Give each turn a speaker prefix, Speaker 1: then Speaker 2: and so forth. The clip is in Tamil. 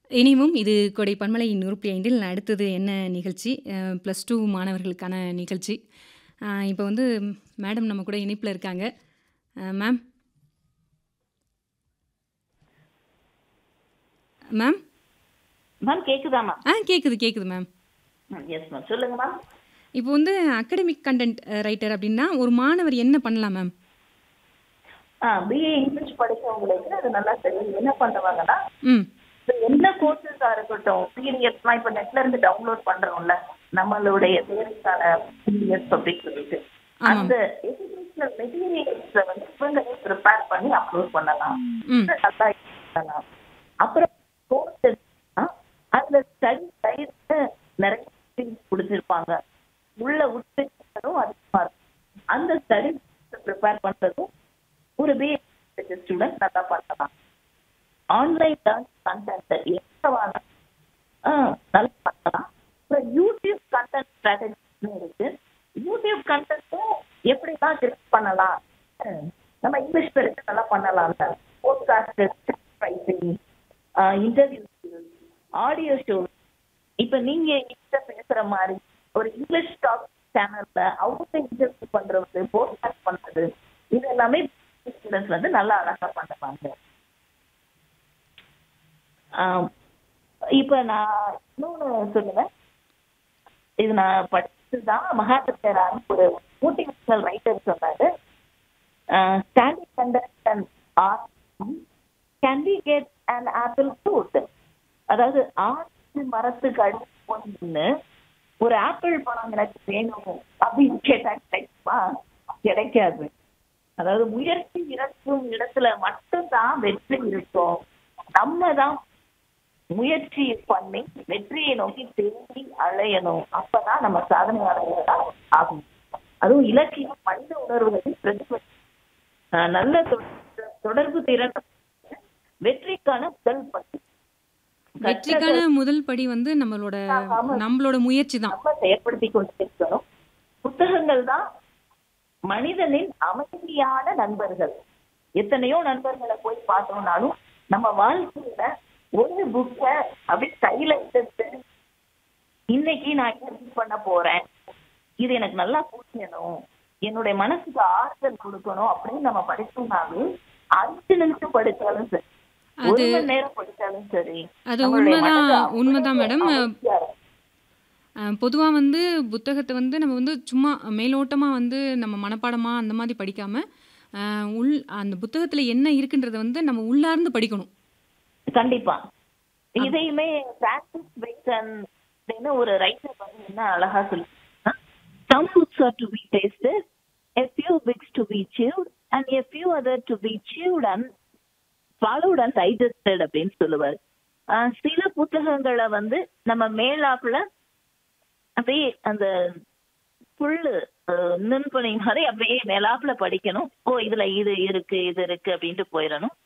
Speaker 1: இனிவும் இது கொடை பன்மலை நூறு ஐந்தில் அடுத்தது என்ன நிகழ்ச்சி ப்ளஸ் டூ மாணவர்களுக்கான நிகழ்ச்சி இப்போ வந்து மேடம் நம்ம கூட இணைப்பில் இருக்காங்க மேம் மேம்
Speaker 2: மேம் கேக்குதா மேம்
Speaker 1: ஆ கேட்குது கேட்குது மேம்
Speaker 2: எஸ் மேம் சொல்லுங்க மேம்
Speaker 1: இப்போ வந்து அகடமிக் கண்டென்ட் ரைட்டர் அப்படின்னா ஒரு மாணவர் என்ன பண்ணலாம் மேம்
Speaker 2: ஆ பிஏ இங்கிலீஷ் படிச்சவங்களுக்கு அது நல்லா தெரியும் என்ன பண்ணுவாங்கன்னா
Speaker 1: ம்
Speaker 2: இப்ப என்ன கோர்சஸா இருக்கட்டும் பிடிஎஃப்லாம் இப்போ நெட்ல இருந்து டவுன்லோட் பண்றோம்ல நம்மளுடைய தேர்வுக்கான பிடிஎஃப் அப்படின்னு சொல்லிட்டு
Speaker 1: ஆமாம்
Speaker 2: அந்த எஜுகேஷனல் மெட்டீரியல்ஸை வந்து இவங்களே ப்ரிப்பேர் பண்ணி அப்லோட் பண்ணலாம்
Speaker 1: ம்
Speaker 2: நல்லா பண்ணலாம் அப்புறம் கோர்ஸ் அதுல ஸ்டடி கைடு நிறைய things கொடுத்திருப்பாங்க உள்ள உட்பிரிவும் அதிகமா இருக்கும் அந்த ஸ்டடி ப்ரிப்பேர் பண்றதும் ஒரு பிஏ ஸ்டூடெண்ட் நல்லா பண்ணலாம் ஆன்லைன் லேர்ன் கண்டென்ட் எவ்வளவான நல்லா பண்ணலாம் அப்புறம் யூடியூப் கண்டென்ட் ஸ்ட்ராட்டஜின்னு இருக்கு யூடியூப் கண்டென்ட்டும் எப்படிலாம் கிரியேட் பண்ணலாம் அஹ் நம்ம இங்கிலீஷ் பேருக்கு நல்லா பண்ணலாம்ல podcast writing interview audio show இப்ப நீங்க என்கிட்ட பேசுற மாதிரி ஒரு இங்கிலீஷ் டாக் சேனல்ல அவங்க இன்டர்வியூ பண்றது போட்காஸ்ட் பண்றது இது எல்லாமே ஸ்டூடெண்ட்ஸ் வந்து நல்லா அழகா பண்ணுவாங்க ஆம், இப்ப நான் இன்னொன்னு சொல்லுவேன் இது நான் படிச்சதுதான் மகாபத்திரான் ஒரு மோட்டிவேஷனல் ரைட்டர் சொன்னாரு standing conduct and can we get and apple fruit அதாவது ஆப்பிள் மரத்துக்கு அடிச்சு போனீங்கன்னு ஒரு ஆப்பிள் பழம் எனக்கு வேணும் அப்படின்னு கேட்டா கிடைக்குமா கிடைக்காது அதாவது முயற்சி இருக்கும் இடத்துல மட்டும்தான் வெற்றி இருக்கும் நம்ம தான் முயற்சி பண்ணி வெற்றியை நோக்கி தேடி அலையணும் அப்பதான் நம்ம சாதனையாளர்களா ஆகும் அதுவும் இலக்கியம் மனித உணர்வுகளை பிரதிபலி ஆஹ் நல்ல தொட- தொடர்பு திறன் வெற்றிக்கான முதல் படி
Speaker 1: வெற்றிக்கான முதல் படி வந்து நம்மளோட நம்மளோட முயற்சி தான்
Speaker 2: நம்ம செயற்படுத்தி கொண்டிருக்கணும் புத்தகங்கள் தான் மனிதனின் அமைதியான நண்பர்கள் எத்தனையோ நண்பர்களை போய் பார்த்தோம்னாலும் நம்ம வாழ்க்கையில ஒரு புக்க அப்படி கையில எடுத்து இன்னைக்கு நான் என்ன பண்ண போறேன் இது எனக்கு நல்லா புரியணும் என்னுடைய மனசுக்கு ஆறுதல் கொடுக்கணும் அப்படின்னு நம்ம படிச்சோம்னாலே அஞ்சு நிமிஷம் படிச்சாலும் சரி ஒரு மணி நேரம் படிச்சாலும் சரி
Speaker 1: அது
Speaker 2: நம்மளுடைய
Speaker 1: உண்மைதான்
Speaker 2: மனது
Speaker 1: உண்மைதான் மேடம்
Speaker 2: அமைதியா இருக்கும்.
Speaker 1: பொதுவாக வந்து புத்தகத்தை வந்து நம்ம வந்து சும்மா மேலோட்டமாக வந்து நம்ம மனப்பாடமாக அந்த மாதிரி படிக்காமல் உள் அந்த புத்தகத்தில் என்ன இருக்குன்றதை வந்து நம்ம உள்ளார்ந்து படிக்கணும்
Speaker 2: கண்டிப்பா இதையுமே பிராக்டிஸ் பேசன் அப்படின்னு ஒரு ரைட்டர் வந்து என்ன அழகா சொல்லி some foods are to be tasted a few bits to be chewed and a few other to be chewed and followed and digested அப்படின்னு சொல்லுவார் ஆஹ் சில புத்தகங்களை வந்து நம்ம மேலாப்புல அப்படியே அந்த புல்லு நுண்பணி மாதிரி அப்படியே மேலாப்புல படிக்கணும் ஓ இதுல இது இருக்கு இது இருக்கு அப்படின்ட்டு போயிடணும்